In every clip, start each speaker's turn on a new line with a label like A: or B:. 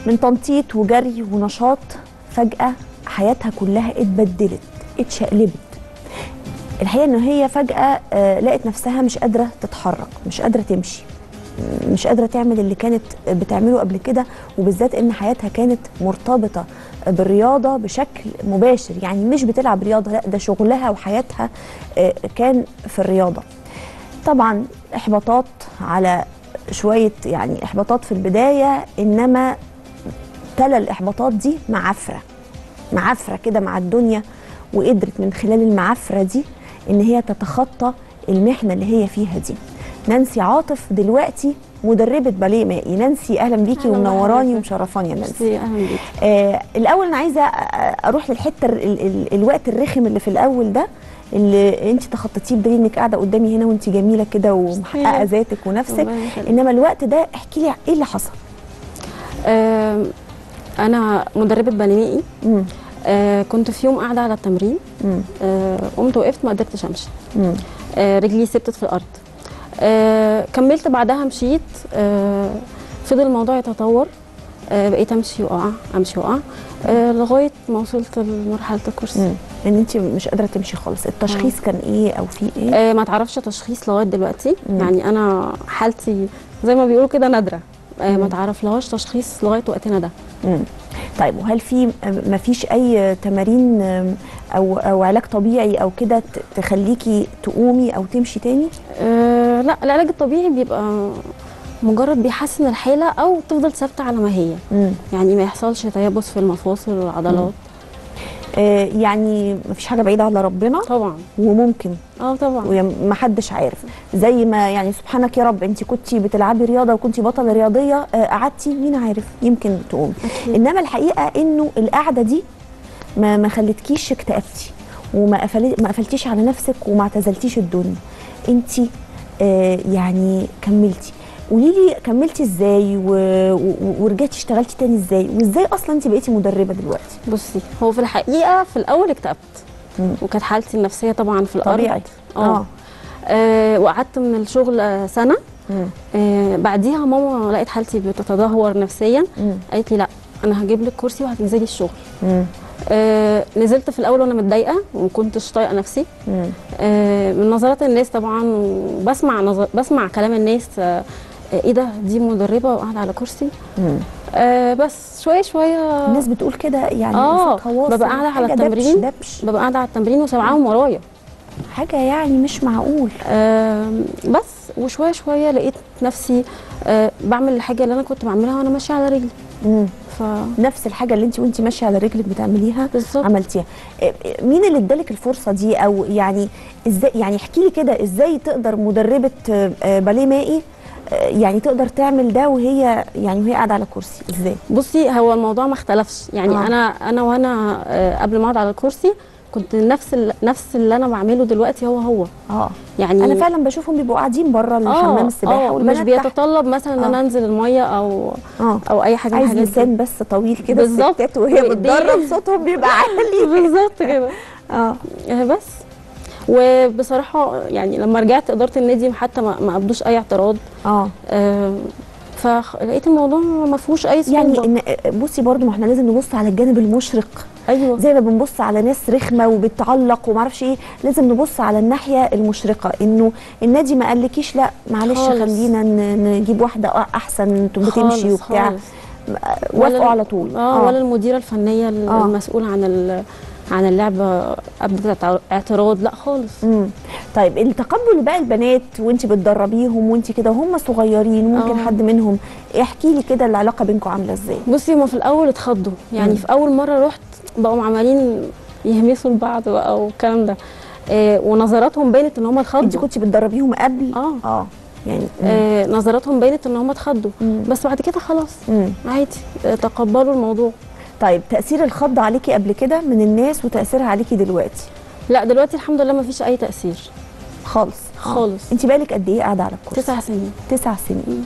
A: من تنطيط وجري ونشاط فجاه حياتها كلها اتبدلت اتشقلبت الحقيقه ان هي فجاه آه، لقت نفسها مش قادره تتحرك مش قادره تمشي مش قادره تعمل اللي كانت بتعمله قبل كده وبالذات ان حياتها كانت مرتبطه بالرياضه بشكل مباشر يعني مش بتلعب رياضه لا ده شغلها وحياتها آه، كان في الرياضه طبعا احباطات على شويه يعني احباطات في البدايه انما تلا الاحباطات دي معفره معفره كده مع الدنيا وقدرت من خلال المعفره دي ان هي تتخطى المحنه اللي هي فيها دي نانسي عاطف دلوقتي مدربه باليه مائي نانسي اهلا بيكي
B: أهلا
A: ومنوراني
B: بحضرتك.
A: ومشرفاني يا نانسي
B: ميرسي اهلا بيك
A: آه الاول انا عايزه أ- اروح للحته ال ال ال الوقت الرخم اللي في الاول ده اللي انت تخطيتيه بدليل انك قاعده قدامي هنا وانت جميله كده ومحققه ذاتك ونفسك
B: ربنا يخليك.
A: انما الوقت ده احكي لي ايه اللي حصل
B: آم، انا مدربه باليمائي
A: مم.
B: آه كنت في يوم قاعده على التمرين
A: مم.
B: آه قمت وقفت ما قدرتش امشي
A: مم.
B: آه رجلي ثبتت في الارض آه كملت بعدها مشيت آه فضل الموضوع يتطور آه بقيت امشي واقع امشي واقع آه لغايه ما وصلت لمرحله الكرسي
A: مم. ان انت مش قادره تمشي خالص التشخيص كان ايه او في ايه
B: آه ما تعرفش تشخيص لغايه دلوقتي
A: مم.
B: يعني انا حالتي زي ما بيقولوا كده نادره آه
A: مم.
B: ما تعرف لهاش تشخيص لغايه وقتنا ده
A: مم. طيب وهل في ما فيش اي تمارين أم، او او علاج طبيعي او كده ت- تخليكي تقومي او تمشي تاني
B: أه لا العلاج الطبيعي بيبقى مجرد بيحسن الحاله او تفضل ثابته على ما هي
A: مم.
B: يعني ما يحصلش تيبس في المفاصل والعضلات
A: آه يعني ما فيش حاجه بعيده على ربنا
B: طبعا
A: وممكن
B: اه طبعا
A: وما حدش عارف زي ما يعني سبحانك يا رب انت كنتي بتلعبي رياضه وكنتي بطله رياضيه آه، قعدتي مين عارف يمكن تقومي
B: أكيد.
A: انما الحقيقه انه القعده دي ما ما خلتكيش اكتئبتي وما قفل ما قفلتيش على نفسك وما اعتزلتيش الدنيا انت آه يعني كملتي قولي لي كملتي ازاي و... و... ورجعتي اشتغلتي تاني ازاي وازاي اصلا انت بقيتي مدربه دلوقتي
B: بصي هو في الحقيقه في الاول اكتئبت
A: مم.
B: وكانت حالتي النفسيه طبعا في الارض
A: طبيعي
B: اه آه، وقعدت من الشغل آه، سنه
A: مم.
B: آه بعديها ماما لقيت حالتي بتتدهور نفسيا
A: مم.
B: قالت لي لا انا هجيب لك كرسي وهتنزلي الشغل
A: مم.
B: آه نزلت في الاول وانا متضايقه وما كنتش طايقه نفسي
A: مم.
B: آه، من نظرات الناس طبعا وبسمع نظر بسمع كلام الناس آه، آه، ايه ده دي مدربه وقاعده على كرسي
A: مم.
B: آه بس شويه شويه
A: الناس بتقول كده يعني
B: اه
A: صوتها واصل،
B: ببقى قاعده على
A: حاجة
B: التمرين
A: دبش دبش
B: ببقى قاعده على التمرين وسامعاهم ورايا
A: حاجه يعني مش معقول
B: آه بس وشويه شويه لقيت نفسي آه بعمل الحاجه اللي انا كنت بعملها وانا ماشيه على رجلي
A: مم.
B: ف
A: نفس الحاجه اللي انت وانت ماشيه على رجلك بتعمليها
B: بالظبط
A: عملتيها إيه- إيه، مين اللي ادالك الفرصه دي او يعني ازاي يعني احكي لي كده ازاي تقدر مدربه آه، آه، باليه مائي آه، يعني تقدر تعمل ده وهي يعني وهي قاعده على كرسي ازاي
B: بصي هو الموضوع ما اختلفش يعني
A: آه.
B: آه. انا انا وانا آه قبل ما اقعد على الكرسي كنت نفس ال- نفس اللي انا بعمله دلوقتي هو هو
A: اه
B: يعني
A: انا فعلا بشوفهم بيبقوا قاعدين بره الحمام السباحه
B: آه، مش
A: والبنات تحت.
B: بيتطلب مثلا ان
A: آه.
B: انا انزل الميه او
A: اه
B: او اي حاجه من
A: عايز
B: الحاجات دي.
A: لسان بس طويل كده
B: بالظبط.
A: الستات وهي
B: وإيديه.
A: بتدرب صوتهم بيبقى عالي
B: بالظبط كده
A: اه
B: آه، بس وبصراحه يعني لما رجعت اداره النادي حتى ما ما قبلوش اي اعتراض
A: اه
B: آه، فلقيت الموضوع ما فيهوش اي
A: يعني
B: صعوبه
A: إن بصي برضو ما احنا لازم نبص على الجانب المشرق
B: ايوه
A: زي ما بنبص على ناس رخمه وبتعلق وما اعرفش ايه لازم نبص على الناحيه المشرقه انه النادي ما قالكيش لا معلش
B: خالص.
A: خلينا ن- نجيب واحده احسن بتمشي
B: خالص،
A: وبتاع
B: خالص.
A: وافقوا
B: ولا-
A: على طول
B: اه ولا المديره الفنيه
A: آه.
B: المسؤوله عن ال- عن اللعبه ابدت اعتراض لا خالص
A: مم. طيب التقبل بقى البنات وانت بتدربيهم وانت كده وهم صغيرين ممكن
B: آه.
A: حد منهم احكي لي كده العلاقه بينكم عامله ازاي
B: بصي هما في الاول اتخضوا يعني
A: مم.
B: في اول مره رحت بقوا عمالين يهمسوا لبعض بقى والكلام ده آه ونظراتهم بانت ان هم
A: انت
B: اتخضوا
A: كنت بتدربيهم قبل
B: اه
A: اه يعني مم.
B: آه نظراتهم بانت ان هم اتخضوا
A: مم.
B: بس بعد كده خلاص
A: مم.
B: عادي آه تقبلوا الموضوع
A: طيب تاثير الخض عليكي قبل كده من الناس وتاثيرها عليكي دلوقتي
B: لا دلوقتي الحمد لله ما فيش اي تاثير
A: خالص آه.
B: خالص
A: انت بالك قد ايه قاعده على الكرسي
B: تسع سنين
A: تسع سنين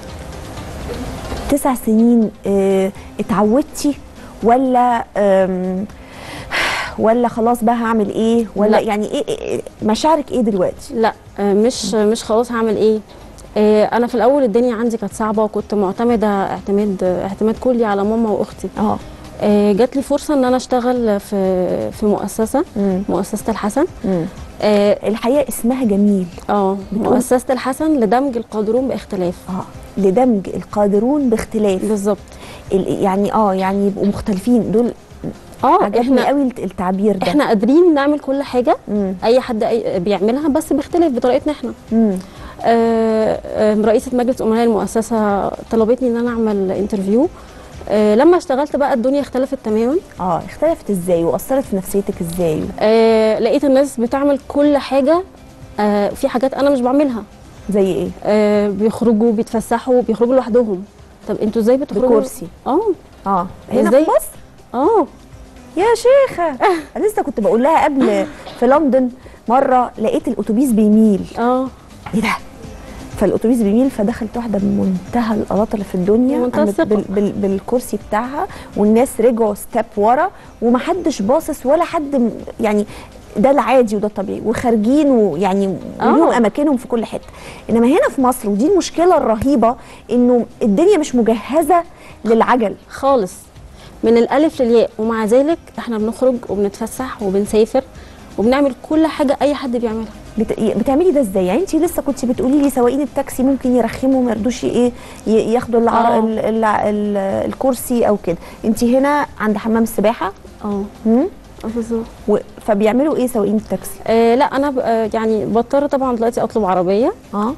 A: تسع سنين اه اتعودتي ولا آم، ولا خلاص بقى هعمل ايه ولا
B: لا.
A: يعني ايه إيه- مشاعرك ايه دلوقتي
B: لا آه مش مش خلاص هعمل ايه آه، انا في الاول الدنيا عندي كانت صعبه وكنت معتمده اعتماد اعتماد كلي على ماما واختي
A: اه
B: آه، جات لي فرصه ان انا اشتغل في في مؤسسه
A: مم.
B: مؤسسه الحسن
A: مم.
B: اه
A: الحقيقه اسمها جميل
B: آه،
A: بتقول-
B: مؤسسه الحسن لدمج القادرون باختلاف
A: اه لدمج القادرون باختلاف
B: بالظبط
A: ال- يعني اه يعني يبقوا مختلفين دول
B: اه
A: عجبني
B: احنا
A: قوي الت- التعبير ده
B: احنا قادرين نعمل كل حاجه
A: مم.
B: اي حد أي بيعملها بس باختلاف بطريقتنا احنا
A: مم.
B: آه، آه، رئيسه مجلس امناء المؤسسه طلبتني ان انا اعمل انترفيو آه، لما اشتغلت بقى الدنيا اختلفت تماما
A: اه اختلفت ازاي واثرت في نفسيتك ازاي
B: آه، لقيت الناس بتعمل كل حاجه آه، في حاجات انا مش بعملها
A: زي ايه
B: آه، بيخرجوا بيتفسحوا بيخرجوا لوحدهم طب انتوا ازاي بتخرجوا
A: بكرسي
B: اه
A: اه هنا
B: إزاي؟
A: في مصر
B: اه
A: يا شيخه انا لسه كنت بقول لها قبل في لندن مره لقيت الاتوبيس بيميل
B: اه
A: ايه ده فالاتوبيس بيميل فدخلت واحده بمنتهى القلاطه اللي في الدنيا
B: بمنتهى
A: قامت
B: الثقة.
A: بال بال بالكرسي بتاعها والناس رجعوا ستيب ورا ومحدش باصص ولا حد م- يعني ده العادي وده الطبيعي وخارجين ويعني ولهم
B: آه.
A: اماكنهم في كل حته انما هنا في مصر ودي المشكله الرهيبه انه الدنيا مش مجهزه للعجل
B: خالص من الالف للياء ومع ذلك احنا بنخرج وبنتفسح وبنسافر وبنعمل كل حاجه اي حد بيعملها
A: بت... بتعملي ده ازاي يعني انت لسه كنت بتقولي لي سواقين التاكسي ممكن يرخموا ما يرضوش ايه ي- ياخدوا الع...
B: آه.
A: ال... ال... ال... الكرسي او كده انت هنا عند حمام السباحه
B: اه
A: مم؟
B: آه، بالظبط
A: و... فبيعملوا ايه سواقين التاكسي
B: آه لا انا ب- آه، يعني بضطر طبعا دلوقتي اطلب عربيه
A: اه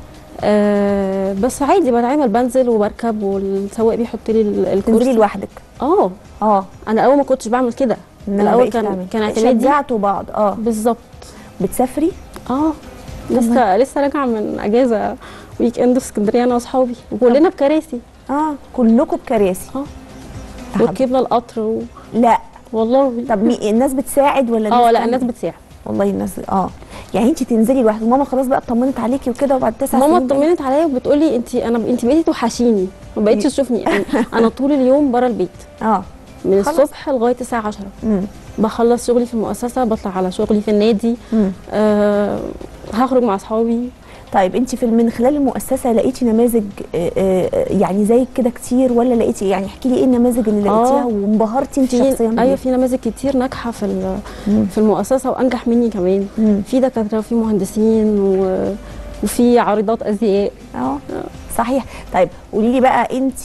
B: آه بس عادي بتعامل بنزل وبركب والسواق بيحط لي ال-
A: تنزلي
B: الكرسي
A: لوحدك
B: اه
A: اه
B: انا الاول ما كنتش بعمل كده
A: إنما
B: الاول
A: بقيتي
B: كان
A: تعملي.
B: كان اعتمادي
A: شجعتوا بعض اه
B: بالظبط
A: بتسافري
B: اه لسه لسه راجعه من اجازه ويك اند في اسكندريه انا واصحابي وكلنا بكراسي
A: اه كلكم بكراسي
B: اه
A: طب.
B: وركبنا القطر و...
A: لا
B: والله
A: طب مي... الناس بتساعد ولا
B: اه لا
A: بتعمل
B: الناس
A: إيه؟
B: بتساعد
A: والله الناس اه يعني انت تنزلي لوحدك وماما خلاص بقى اطمنت عليكي وكده وبعد تسع
B: ماما
A: سنين بقى-
B: اطمنت عليا وبتقولي انت انا انت بقيتي توحشيني ما بقيتش تشوفني أنا- انا طول اليوم بره البيت
A: اه
B: من
A: خلاص.
B: الصبح لغايه الساعه 10
A: امم
B: بخلص شغلي في المؤسسه بطلع على شغلي في النادي
A: امم
B: أه هخرج مع اصحابي
A: طيب انت في من خلال المؤسسه لقيتي نماذج آه، آه، يعني زيك كده كتير ولا لقيتي يعني احكي لي ايه النماذج اللي
B: آه.
A: لقيتيها وانبهرتي انت شخصيا
B: في
A: بيها؟
B: ايوه في نماذج كتير ناجحه في ال-
A: مم.
B: في المؤسسه وانجح مني كمان
A: مم.
B: في دكاتره وفي مهندسين و... وفي عارضات ازياء
A: اه صحيح طيب قولي لي بقى انت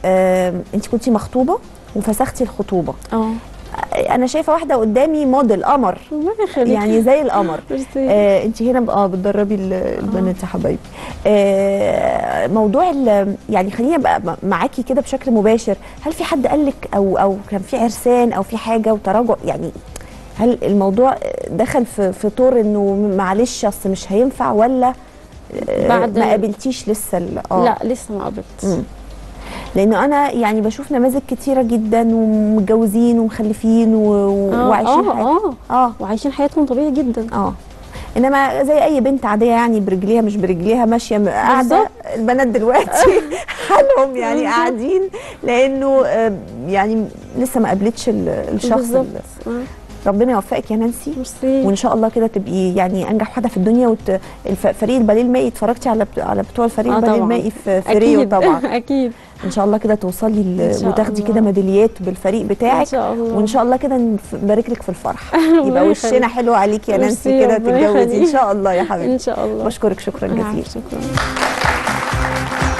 A: انت كنتي مخطوبه وفسختي الخطوبه
B: اه
A: انا شايفه واحده قدامي موديل قمر
B: الله يخليك
A: يعني زي القمر
B: ميرسي.
A: آه انت هنا اه بتدربي ال- البنات يا حبايبي آه موضوع ال- يعني خليني ابقى م- معاكي كده بشكل مباشر هل في حد قال لك او او كان في عرسان او في حاجه وتراجع يعني هل الموضوع دخل في في طور انه معلش اصل مش هينفع ولا آه
B: بعد
A: ما
B: ال-
A: قابلتيش لسه ال- اه
B: لا لسه ما قابلتش
A: مم. لانه انا يعني بشوف نماذج كتيره جدا ومتجوزين ومخلفين و...
B: آه،
A: وعايشين
B: اه
A: حياتهم
B: اه
A: اه
B: وعايشين حياتهم طبيعي جدا
A: اه انما زي اي بنت عاديه يعني برجليها مش برجليها ماشيه م- قاعده
B: بالظبط.
A: البنات دلوقتي حالهم يعني
B: بالظبط.
A: قاعدين لانه آه، يعني لسه ما قابلتش ال- الشخص
B: بالظبط
A: ال-
B: آه،
A: ربنا يوفقك يا نانسي
B: ميرسي
A: وان شاء الله كده تبقي يعني انجح واحده في الدنيا وت... الف... فريق الباليه المائي اتفرجتي على بت... على بتوع الفريق
B: آه
A: الباليه
B: طبعاً.
A: المائي في, في ريو
B: اكيد
A: طبعا
B: اكيد
A: ان شاء الله كده توصلي
B: إن
A: ل...
B: شاء
A: وتاخدي
B: الله.
A: كده ميداليات بالفريق بتاعك
B: ان شاء الله
A: وان شاء الله كده نف- نبارك لك في الفرح
B: الله
A: يبقى وشنا
B: يخليك.
A: حلو عليكي يا نانسي
B: ميرسي،
A: كده
B: ربنا
A: تتجوزي ان
B: يخليك.
A: شاء الله يا حبيبتي
B: ان شاء الله
A: بشكرك شكرا
B: العفو،
A: جزيلا
B: شكرا